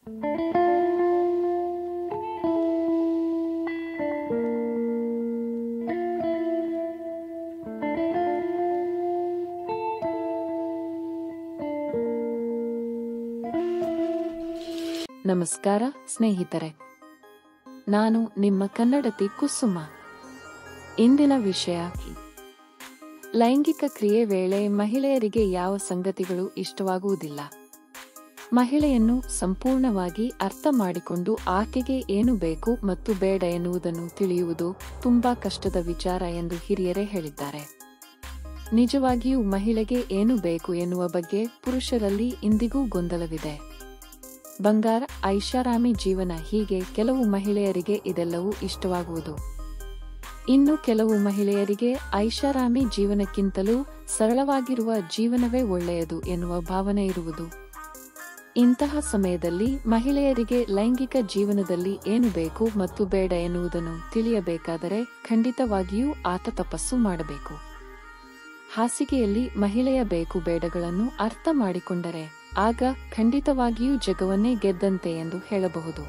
ನಮಸ್ಕಾರ ಸ್ನೇಹಿತರೆ ನಾನು ನಿಮ್ಮ ಕನ್ನಡತಿ ಕುಸುಮ ಇಂದಿನ ವಿಷಯ ಲೈಂಗಿಕ ಕ್ರಿಯೆ ವೇಳೆ ಮಹಿಳೆಯರಿಗೆ ಯಾವ ಸಂಗತಿಗಳು ಇಷ್ಟವಾಗುವುದಿಲ್ಲ ಮಹಿಳೆಯನ್ನು ಸಂಪೂರ್ಣವಾಗಿ ಅರ್ಥ ಮಾಡಿಕೊಂಡು ಆಕೆಗೆ ಏನು ಬೇಕು ಮತ್ತು ಬೇಡ ಎನ್ನುವುದನ್ನು ತಿಳಿಯುವುದು ತುಂಬಾ ಕಷ್ಟದ ವಿಚಾರ ಎಂದು ಹಿರಿಯರೇ ಹೇಳಿದ್ದಾರೆ ನಿಜವಾಗಿಯೂ ಮಹಿಳೆಗೆ ಏನು ಬೇಕು ಎನ್ನುವ ಬಗ್ಗೆ ಪುರುಷರಲ್ಲಿ ಇಂದಿಗೂ ಗೊಂದಲವಿದೆ ಬಂಗಾರ ಐಷಾರಾಮಿ ಜೀವನ ಹೀಗೆ ಕೆಲವು ಮಹಿಳೆಯರಿಗೆ ಇದೆಲ್ಲವೂ ಇಷ್ಟವಾಗುವುದು ಇನ್ನು ಕೆಲವು ಮಹಿಳೆಯರಿಗೆ ಐಷಾರಾಮಿ ಜೀವನಕ್ಕಿಂತಲೂ ಸರಳವಾಗಿರುವ ಜೀವನವೇ ಒಳ್ಳೆಯದು ಎನ್ನುವ ಭಾವನೆ ಇರುವುದು ಇಂತಹ ಸಮಯದಲ್ಲಿ ಮಹಿಳೆಯರಿಗೆ ಲೈಂಗಿಕ ಜೀವನದಲ್ಲಿ ಏನು ಬೇಕು ಮತ್ತು ಬೇಡ ಎನ್ನುವುದನ್ನು ತಿಳಿಯಬೇಕಾದರೆ ಖಂಡಿತವಾಗಿಯೂ ಆತ ತಪಸ್ಸು ಮಾಡಬೇಕು ಹಾಸಿಗೆಯಲ್ಲಿ ಮಹಿಳೆಯ ಬೇಕು ಬೇಡಗಳನ್ನು ಅರ್ಥ ಮಾಡಿಕೊಂಡರೆ ಆಗ ಖಂಡಿತವಾಗಿಯೂ ಜಗವನ್ನೇ ಗೆದ್ದಂತೆ ಎಂದು ಹೇಳಬಹುದು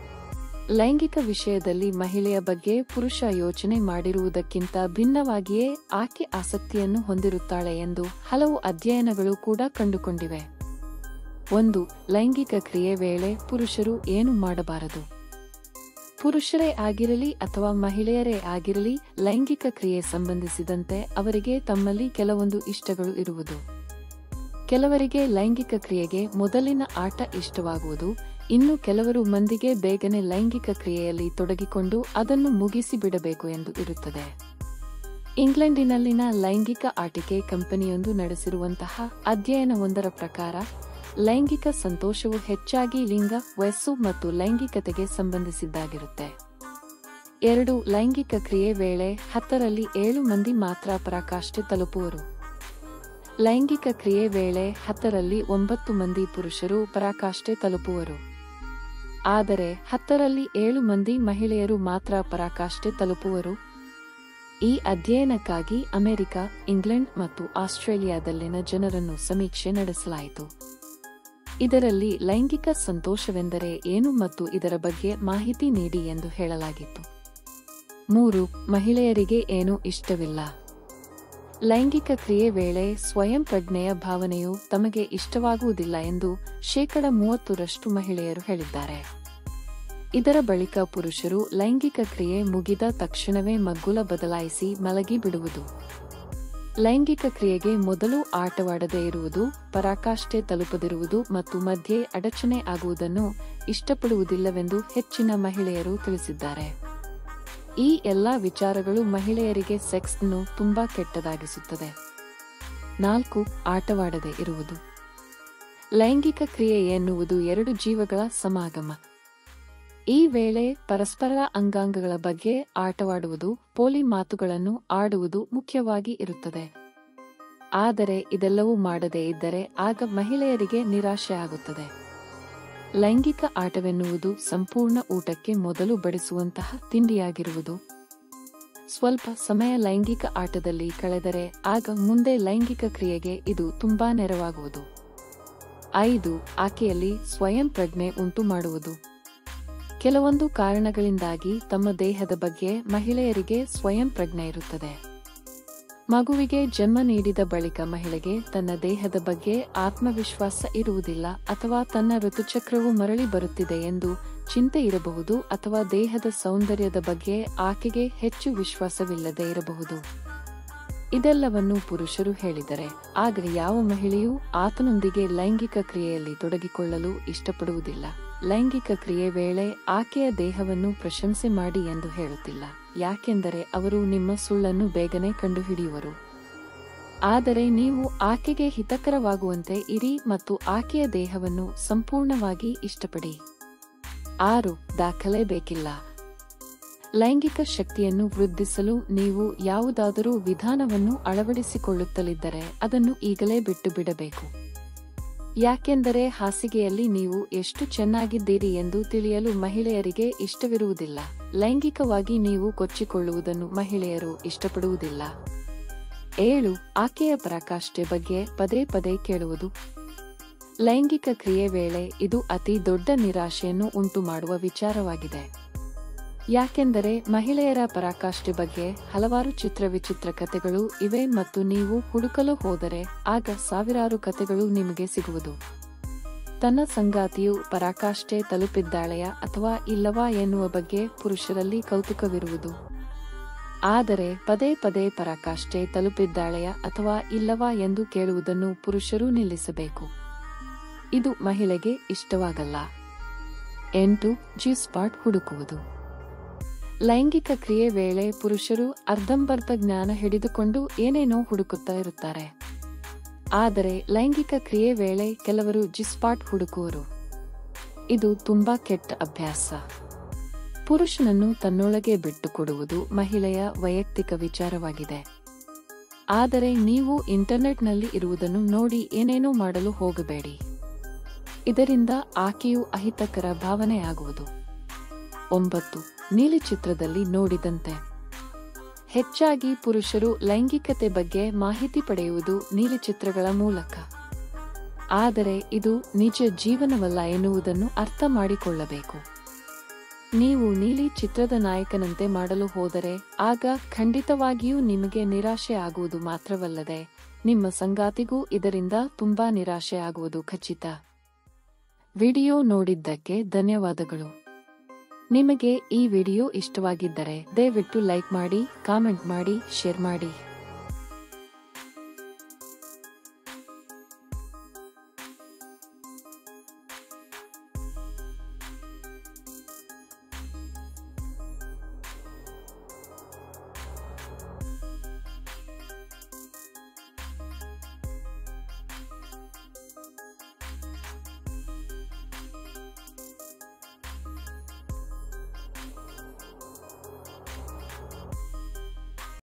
ಲೈಂಗಿಕ ವಿಷಯದಲ್ಲಿ ಮಹಿಳೆಯ ಬಗ್ಗೆ ಪುರುಷ ಯೋಚನೆ ಮಾಡಿರುವುದಕ್ಕಿಂತ ಭಿನ್ನವಾಗಿಯೇ ಆಕೆ ಆಸಕ್ತಿಯನ್ನು ಹೊಂದಿರುತ್ತಾಳೆ ಎಂದು ಹಲವು ಅಧ್ಯಯನಗಳು ಕೂಡ ಕಂಡುಕೊಂಡಿವೆ ಒಂದು ಲೈಂಗಿಕ ಕ್ರಿಯೆ ವೇಳೆ ಪುರುಷರು ಏನು ಮಾಡಬಾರದು ಪುರುಷರೇ ಆಗಿರಲಿ ಅಥವಾ ಮಹಿಳೆಯರೇ ಆಗಿರಲಿ ಲೈಂಗಿಕ ಕ್ರಿಯೆ ಸಂಬಂಧಿಸಿದಂತೆ ಅವರಿಗೆ ತಮ್ಮಲ್ಲಿ ಕೆಲವೊಂದು ಇಷ್ಟಗಳು ಇರುವುದು ಕೆಲವರಿಗೆ ಲೈಂಗಿಕ ಕ್ರಿಯೆಗೆ ಮೊದಲಿನ ಆಟ ಇಷ್ಟವಾಗುವುದು ಇನ್ನು ಕೆಲವರು ಮಂದಿಗೆ ಬೇಗನೆ ಲೈಂಗಿಕ ಕ್ರಿಯೆಯಲ್ಲಿ ತೊಡಗಿಕೊಂಡು ಅದನ್ನು ಮುಗಿಸಿ ಬಿಡಬೇಕು ಎಂದು ಇರುತ್ತದೆ ಇಂಗ್ಲೆಂಡಿನಲ್ಲಿನ ಲೈಂಗಿಕ ಆಟಿಕೆ ಕಂಪನಿಯೊಂದು ನಡೆಸಿರುವಂತಹ ಅಧ್ಯಯನವೊಂದರ ಪ್ರಕಾರ ಲೈಂಗಿಕ ಸಂತೋಷವು ಹೆಚ್ಚಾಗಿ ಲಿಂಗ ವಯಸ್ಸು ಮತ್ತು ಲೈಂಗಿಕತೆಗೆ ಸಂಬಂಧಿಸಿದ್ದಾಗಿರುತ್ತೆ ಎರಡು ಲೈಂಗಿಕ ಕ್ರಿಯೆ ವೇಳೆ ಹತ್ತರಲ್ಲಿ ಏಳು ಮಂದಿ ಮಾತ್ರ ಪರಾಕಾಷ್ಠೆ ತಲುಪುವರು ಲೈಂಗಿಕ ಕ್ರಿಯೆ ವೇಳೆ ಹತ್ತರಲ್ಲಿ ಒಂಬತ್ತು ಮಂದಿ ಪುರುಷರು ಪರಾಕಾಷ್ಠೆ ತಲುಪುವರು ಆದರೆ ಹತ್ತರಲ್ಲಿ ಏಳು ಮಂದಿ ಮಹಿಳೆಯರು ಮಾತ್ರ ಪರಾಕಾಷ್ಠೆ ತಲುಪುವರು ಈ ಅಧ್ಯಯನಕ್ಕಾಗಿ ಅಮೆರಿಕ ಇಂಗ್ಲೆಂಡ್ ಮತ್ತು ಆಸ್ಟ್ರೇಲಿಯಾದಲ್ಲಿನ ಜನರನ್ನು ಸಮೀಕ್ಷೆ ನಡೆಸಲಾಯಿತು ಇದರಲ್ಲಿ ಲೈಂಗಿಕ ಸಂತೋಷವೆಂದರೆ ಏನು ಮತ್ತು ಇದರ ಬಗ್ಗೆ ಮಾಹಿತಿ ನೀಡಿ ಎಂದು ಹೇಳಲಾಗಿತ್ತು ಮೂರು ಮಹಿಳೆಯರಿಗೆ ಏನೂ ಇಷ್ಟವಿಲ್ಲ ಲೈಂಗಿಕ ಕ್ರಿಯೆ ವೇಳೆ ಸ್ವಯಂ ಪ್ರಜ್ಞೆಯ ಭಾವನೆಯು ತಮಗೆ ಇಷ್ಟವಾಗುವುದಿಲ್ಲ ಎಂದು ಶೇಕಡ ಮೂವತ್ತರಷ್ಟು ಮಹಿಳೆಯರು ಹೇಳಿದ್ದಾರೆ ಇದರ ಬಳಿಕ ಪುರುಷರು ಲೈಂಗಿಕ ಕ್ರಿಯೆ ಮುಗಿದ ತಕ್ಷಣವೇ ಮಗ್ಗುಲ ಬದಲಾಯಿಸಿ ಮಲಗಿ ಬಿಡುವುದು ಲೈಂಗಿಕ ಕ್ರಿಯೆಗೆ ಮೊದಲು ಆಟವಾಡದೇ ಇರುವುದು ಪರಾಕಾಷ್ಠೆ ತಲುಪದಿರುವುದು ಮತ್ತು ಮಧ್ಯೆ ಅಡಚಣೆ ಆಗುವುದನ್ನು ಇಷ್ಟಪಡುವುದಿಲ್ಲವೆಂದು ಹೆಚ್ಚಿನ ಮಹಿಳೆಯರು ತಿಳಿಸಿದ್ದಾರೆ ಈ ಎಲ್ಲಾ ವಿಚಾರಗಳು ಮಹಿಳೆಯರಿಗೆ ಸೆಕ್ಸ್ ಅನ್ನು ತುಂಬಾ ಕೆಟ್ಟದಾಗಿಸುತ್ತದೆ ನಾಲ್ಕು ಆಟವಾಡದೆ ಇರುವುದು ಲೈಂಗಿಕ ಕ್ರಿಯೆ ಎನ್ನುವುದು ಎರಡು ಜೀವಗಳ ಸಮಾಗಮ ಈ ವೇಳೆ ಪರಸ್ಪರ ಅಂಗಾಂಗಗಳ ಬಗ್ಗೆ ಆಟವಾಡುವುದು ಪೋಲಿ ಮಾತುಗಳನ್ನು ಆಡುವುದು ಮುಖ್ಯವಾಗಿ ಇರುತ್ತದೆ ಆದರೆ ಇದೆಲ್ಲವೂ ಮಾಡದೇ ಇದ್ದರೆ ಆಗ ಮಹಿಳೆಯರಿಗೆ ನಿರಾಶೆ ಆಗುತ್ತದೆ ಲೈಂಗಿಕ ಆಟವೆನ್ನುವುದು ಸಂಪೂರ್ಣ ಊಟಕ್ಕೆ ಮೊದಲು ಬಡಿಸುವಂತಹ ತಿಂಡಿಯಾಗಿರುವುದು ಸ್ವಲ್ಪ ಸಮಯ ಲೈಂಗಿಕ ಆಟದಲ್ಲಿ ಕಳೆದರೆ ಆಗ ಮುಂದೆ ಲೈಂಗಿಕ ಕ್ರಿಯೆಗೆ ಇದು ತುಂಬಾ ನೆರವಾಗುವುದು ಐದು ಆಕೆಯಲ್ಲಿ ಸ್ವಯಂ ಪ್ರಜ್ಞೆ ಉಂಟು ಮಾಡುವುದು ಕೆಲವೊಂದು ಕಾರಣಗಳಿಂದಾಗಿ ತಮ್ಮ ದೇಹದ ಬಗ್ಗೆ ಮಹಿಳೆಯರಿಗೆ ಸ್ವಯಂ ಪ್ರಜ್ಞೆ ಇರುತ್ತದೆ ಮಗುವಿಗೆ ಜನ್ಮ ನೀಡಿದ ಬಳಿಕ ಮಹಿಳೆಗೆ ತನ್ನ ದೇಹದ ಬಗ್ಗೆ ಆತ್ಮವಿಶ್ವಾಸ ಇರುವುದಿಲ್ಲ ಅಥವಾ ತನ್ನ ಋತುಚಕ್ರವು ಮರಳಿ ಬರುತ್ತಿದೆ ಎಂದು ಚಿಂತೆ ಇರಬಹುದು ಅಥವಾ ದೇಹದ ಸೌಂದರ್ಯದ ಬಗ್ಗೆ ಆಕೆಗೆ ಹೆಚ್ಚು ವಿಶ್ವಾಸವಿಲ್ಲದೆ ಇರಬಹುದು ಇದೆಲ್ಲವನ್ನು ಪುರುಷರು ಹೇಳಿದರೆ ಆಗ ಯಾವ ಮಹಿಳೆಯೂ ಆತನೊಂದಿಗೆ ಲೈಂಗಿಕ ಕ್ರಿಯೆಯಲ್ಲಿ ತೊಡಗಿಕೊಳ್ಳಲು ಇಷ್ಟಪಡುವುದಿಲ್ಲ ಲೈಂಗಿಕ ಕ್ರಿಯೆ ವೇಳೆ ಆಕೆಯ ದೇಹವನ್ನು ಪ್ರಶಂಸೆ ಮಾಡಿ ಎಂದು ಹೇಳುತ್ತಿಲ್ಲ ಯಾಕೆಂದರೆ ಅವರು ನಿಮ್ಮ ಸುಳ್ಳನ್ನು ಬೇಗನೆ ಕಂಡುಹಿಡಿಯುವರು ಆದರೆ ನೀವು ಆಕೆಗೆ ಹಿತಕರವಾಗುವಂತೆ ಇರಿ ಮತ್ತು ಆಕೆಯ ದೇಹವನ್ನು ಸಂಪೂರ್ಣವಾಗಿ ಇಷ್ಟಪಡಿ ಆರು ದಾಖಲೆ ಬೇಕಿಲ್ಲ ಲೈಂಗಿಕ ಶಕ್ತಿಯನ್ನು ವೃದ್ಧಿಸಲು ನೀವು ಯಾವುದಾದರೂ ವಿಧಾನವನ್ನು ಅಳವಡಿಸಿಕೊಳ್ಳುತ್ತಲಿದ್ದರೆ ಅದನ್ನು ಈಗಲೇ ಬಿಟ್ಟು ಬಿಡಬೇಕು ಯಾಕೆಂದರೆ ಹಾಸಿಗೆಯಲ್ಲಿ ನೀವು ಎಷ್ಟು ಚೆನ್ನಾಗಿದ್ದೀರಿ ಎಂದು ತಿಳಿಯಲು ಮಹಿಳೆಯರಿಗೆ ಇಷ್ಟವಿರುವುದಿಲ್ಲ ಲೈಂಗಿಕವಾಗಿ ನೀವು ಕೊಚ್ಚಿಕೊಳ್ಳುವುದನ್ನು ಮಹಿಳೆಯರು ಇಷ್ಟಪಡುವುದಿಲ್ಲ ಏಳು ಆಕೆಯ ಪರಾಕಾಷ್ಠೆ ಬಗ್ಗೆ ಪದೇ ಪದೇ ಕೇಳುವುದು ಲೈಂಗಿಕ ಕ್ರಿಯೆ ವೇಳೆ ಇದು ಅತಿ ದೊಡ್ಡ ನಿರಾಶೆಯನ್ನು ಉಂಟುಮಾಡುವ ವಿಚಾರವಾಗಿದೆ ಯಾಕೆಂದರೆ ಮಹಿಳೆಯರ ಪರಾಕಾಷ್ಠೆ ಬಗ್ಗೆ ಹಲವಾರು ಚಿತ್ರ ವಿಚಿತ್ರ ಕಥೆಗಳು ಇವೆ ಮತ್ತು ನೀವು ಹುಡುಕಲು ಹೋದರೆ ಆಗ ಸಾವಿರಾರು ಕಥೆಗಳು ನಿಮಗೆ ಸಿಗುವುದು ತನ್ನ ಸಂಗಾತಿಯು ಪರಾಕಾಷ್ಠೆ ತಲುಪಿದ್ದಾಳೆಯಾ ಅಥವಾ ಇಲ್ಲವಾ ಎನ್ನುವ ಬಗ್ಗೆ ಪುರುಷರಲ್ಲಿ ಕೌತುಕವಿರುವುದು ಆದರೆ ಪದೇ ಪದೇ ಪರಾಕಾಷ್ಠೆ ತಲುಪಿದ್ದಾಳೆಯಾ ಅಥವಾ ಇಲ್ಲವಾ ಎಂದು ಕೇಳುವುದನ್ನು ಪುರುಷರು ನಿಲ್ಲಿಸಬೇಕು ಇದು ಮಹಿಳೆಗೆ ಇಷ್ಟವಾಗಲ್ಲ ಎಂಟು ಜಿ ಸ್ಪಾಟ್ ಹುಡುಕುವುದು ಲೈಂಗಿಕ ಕ್ರಿಯೆ ವೇಳೆ ಪುರುಷರು ಅರ್ಧಂಬರ್ಧ ಜ್ಞಾನ ಹಿಡಿದುಕೊಂಡು ಏನೇನೋ ಹುಡುಕುತ್ತಾ ಇರುತ್ತಾರೆ ಆದರೆ ಲೈಂಗಿಕ ಕ್ರಿಯೆ ವೇಳೆ ಕೆಲವರು ಜಿಸ್ಪಾಟ್ ಹುಡುಕುವರು ಇದು ತುಂಬಾ ಕೆಟ್ಟ ಅಭ್ಯಾಸ ಪುರುಷನನ್ನು ತನ್ನೊಳಗೆ ಬಿಟ್ಟುಕೊಡುವುದು ಮಹಿಳೆಯ ವೈಯಕ್ತಿಕ ವಿಚಾರವಾಗಿದೆ ಆದರೆ ನೀವು ಇಂಟರ್ನೆಟ್ನಲ್ಲಿ ಇರುವುದನ್ನು ನೋಡಿ ಏನೇನೋ ಮಾಡಲು ಹೋಗಬೇಡಿ ಇದರಿಂದ ಆಕೆಯು ಅಹಿತಕರ ಭಾವನೆಯಾಗುವುದು ಒಂಬತ್ತು ನೀಲಿ ಚಿತ್ರದಲ್ಲಿ ನೋಡಿದಂತೆ ಹೆಚ್ಚಾಗಿ ಪುರುಷರು ಲೈಂಗಿಕತೆ ಬಗ್ಗೆ ಮಾಹಿತಿ ಪಡೆಯುವುದು ನೀಲಿ ಚಿತ್ರಗಳ ಮೂಲಕ ಆದರೆ ಇದು ನಿಜ ಜೀವನವಲ್ಲ ಎನ್ನುವುದನ್ನು ಅರ್ಥ ಮಾಡಿಕೊಳ್ಳಬೇಕು ನೀವು ನೀಲಿ ಚಿತ್ರದ ನಾಯಕನಂತೆ ಮಾಡಲು ಹೋದರೆ ಆಗ ಖಂಡಿತವಾಗಿಯೂ ನಿಮಗೆ ನಿರಾಶೆ ಆಗುವುದು ಮಾತ್ರವಲ್ಲದೆ ನಿಮ್ಮ ಸಂಗಾತಿಗೂ ಇದರಿಂದ ತುಂಬಾ ನಿರಾಶೆ ಆಗುವುದು ಖಚಿತ ವಿಡಿಯೋ ನೋಡಿದ್ದಕ್ಕೆ ಧನ್ಯವಾದಗಳು ನಿಮಗೆ ಈ ವಿಡಿಯೋ ಇಷ್ಟವಾಗಿದ್ದರೆ ದಯವಿಟ್ಟು ಲೈಕ್ ಮಾಡಿ ಕಾಮೆಂಟ್ ಮಾಡಿ ಶೇರ್ ಮಾಡಿ